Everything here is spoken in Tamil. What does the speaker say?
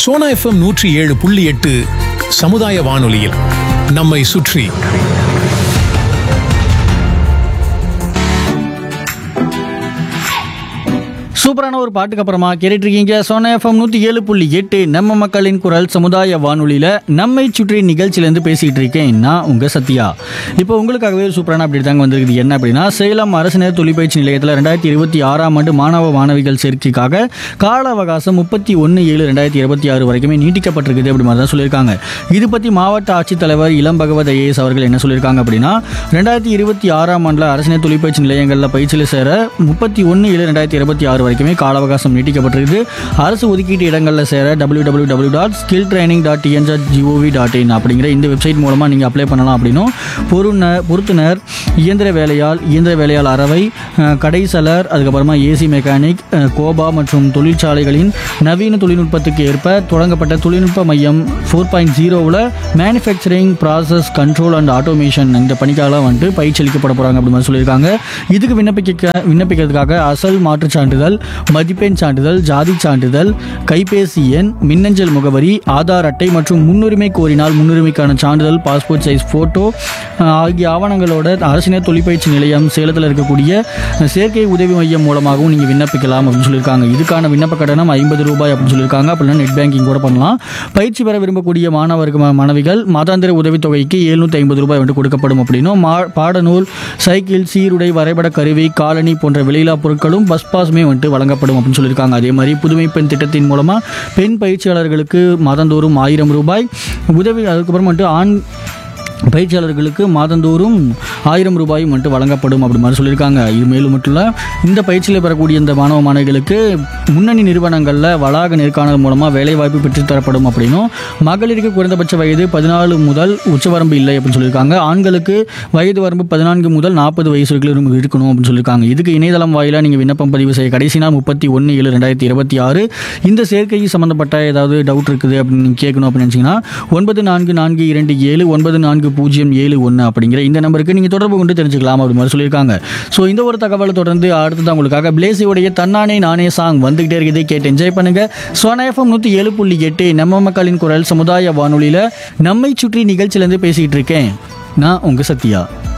சோனா எஃப்எம் நூற்றி ஏழு புள்ளி எட்டு சமுதாய வானொலியில் நம்மை சுற்றி சூப்பரான ஒரு பாட்டுக்கு அப்புறமா கேட்டுட்டு இருக்கீங்க சோனா எஃப்எம் நூற்றி ஏழு புள்ளி எட்டு நம்ம மக்களின் குரல் சமுதாய வானொலியில் நம்மை சுற்றி நிகழ்ச்சியிலேருந்து பேசிகிட்டு இருக்கேன் நான் உங்கள் சத்யா இப்போ உங்களுக்காகவே ஒரு சூப்பரான அப்படி தாங்க வந்திருக்குது என்ன அப்படின்னா சேலம் அரசினர் தொழிற்பயிற்சி நிலையத்தில் ரெண்டாயிரத்தி இருபத்தி ஆறாம் ஆண்டு மாணவ மாணவிகள் சேர்க்கைக்காக கால அவகாசம் முப்பத்தி ஒன்று ஏழு ரெண்டாயிரத்தி இருபத்தி ஆறு வரைக்குமே நீட்டிக்கப்பட்டிருக்குது அப்படி மாதிரி தான் சொல்லியிருக்காங்க இது பற்றி மாவட்ட ஆட்சித்தலைவர் இளம் பகவத் ஐஏஎஸ் அவர்கள் என்ன சொல்லியிருக்காங்க அப்படின்னா ரெண்டாயிரத்தி இருபத்தி ஆறாம் ஆண்டில் அரசினர் தொழிற்பயிற்சி நிலையங்களில் பயிற்சியில் சேர முப்பத்தி ஒன்று ஏழு ரெண்டாயிரத்தி இருபத்தி ஆறு வரைக்குமே கால அவகாசம் நீட்டிக்கப்பட்டிருக்கு அரசு ஒதுக்கீட்டு இடங்களில் சேர W W W dot skill training dot TN dot G O V dot in அப்படிங்கிற இந்த வெப்சைட் மூலமாக நீங்கள் அப்ளை பண்ணலாம் அப்படின்னும் பொருணர் பொருத்துனர் இயந்திர வேலையால் இயந்திர வேலையால் அறவை அஹ், கடைசலர் அதுக்கப்புறமா ஏசி மெக்கானிக் அஹ், கோபா மற்றும் தொழிற்சாலைகளின் நவீன தொழில்நுட்பத்துக்கு ஏற்ப தொடங்கப்பட்ட தொழில்நுட்ப மையம் ஃபோர் பாயிண்ட் ஜீரோவில் manufacturing process control and automation இந்த பணிக்காக வந்துட்டு பயிற்சி அளிக்கப்பட போகிறாங்க அப்படி மாதிரி சொல்லியிருக்காங்க இதுக்கு விண்ணப்பிக்க விண்ணப்பிக்கிறதுக்காக அசல் மாற்றுச் சான்றிதழ் மதிப்பெண் சான்றிதழ் ஜாதி சான்றிதழ் கைபேசி எண் மின்னஞ்சல் முகவரி ஆதார் அட்டை மற்றும் முன்னுரிமை கோரினால் முன்னுரிமைக்கான சான்றிதழ் பாஸ்போர்ட் சைஸ் ஃபோட்டோ ஆகிய ஆவணங்களோட அரசினர் தொழிற்பயிற்சி நிலையம் சேலத்தில் இருக்கக்கூடிய சேர்க்கை உதவி மையம் மூலமாகவும் நீங்கள் விண்ணப்பிக்கலாம் அப்படின்னு சொல்லியிருக்காங்க இதுக்கான விண்ணப்ப கட்டணம் ஐம்பது ரூபாய் அப்படின்னு சொல்லியிருக்காங்க அப்படின்னா நெட் பேங்கிங் கூட பண்ணலாம் பயிற்சி பெற விரும்பக்கூடிய மாணவருக்கு ம- மாணவிகள் மாதாந்திர உதவித்தொகைக்கு எழுநூற்றி ஐம்பது ரூபாய் வந்து கொடுக்கப்படும் அப்படின்னும் மா பாடநூல் சைக்கிள் சீருடை வரைபட கருவி காலணி போன்ற விலையில்லா பொருட்களும் பஸ் பாஸுமே வந்துட்டு வழங்கப்படும் அப்படின்னு சொல்லியிருக்காங்க அதே மாதிரி புதுமை பெண் திட்டத்தின் மூலமாக பெண் பயிற்சியாளர்களுக்கு மாதந்தோறும் ஆயிரம் ரூபாய் உதவி அதுக்கப்புறம் வந்துட்டு ஆண் பயிற்சியாளர்களுக்கு மாதந்தோறும் ஆயிரம் ரூபாயும் மட்டும் வழங்கப்படும் அப்படி மாதிரி சொல்லியிருக்காங்க இது மேலும் மட்டும் இல்லை இந்த பயிற்சியில் பெறக்கூடிய இந்த மாணவ மாணவிகளுக்கு முன்னணி நிறுவனங்களில் வளாக நேர்காணல் மூலமாக வேலைவாய்ப்பு பெற்றுத்தரப்படும் அப்படின்னும் மகளிருக்கு குறைந்தபட்ச வயது பதினாலு முதல் உச்சவரம்பு இல்லை அப்படின்னு சொல்லியிருக்காங்க ஆண்களுக்கு வயது வரம்பு பதினான்கு முதல் நாற்பது வயசு வரைக்கும் இருக்கணும் அப்படின்னு சொல்லியிருக்காங்க இதுக்கு இணையதளம் வாயிலாக நீங்கள் விண்ணப்பம் பதிவு செய்ய கடைசி நாள் முப்பத்தி ஒன்று ஏழு ரெண்டாயிரத்தி இருபத்தி ஆறு இந்த சேர்க்கை சம்மந்தப்பட்ட ஏதாவது டவுட் இருக்குது அப்படின்னு நீங்க கேட்கணும் அப்படின்னு நினச்சிங்கன்னா ஒன்பது நான்கு நான்கு இரண்டு ஏழு ஒன்பது நான்கு பூஜ்ஜியம் ஏழு ஒன்று அப்படிங்கிற இந்த நம்பருக்கு நீங்கள் தொடர்பு கொண்டு தெரிஞ்சுக்கலாம் அப்படி மாதிரி சொல்லியிருக்காங்க ஸோ இந்த ஒரு தகவலை தொடர்ந்து அடுத்தது உங்களுக்காக பிளேசியோடைய தன்னானே நானே சாங் வந்துகிட்டே இருக்குது கேட்டு என்ஜாய் பண்ணுங்க சோனா எஃப்எம் நூற்றி ஏழு புள்ளி எட்டு நம்ம மக்களின் குரல் சமுதாய வானொலியில் நம்மை சுற்றி நிகழ்ச்சியிலேருந்து பேசிகிட்டு இருக்கேன் நான் உங்கள் சத்யா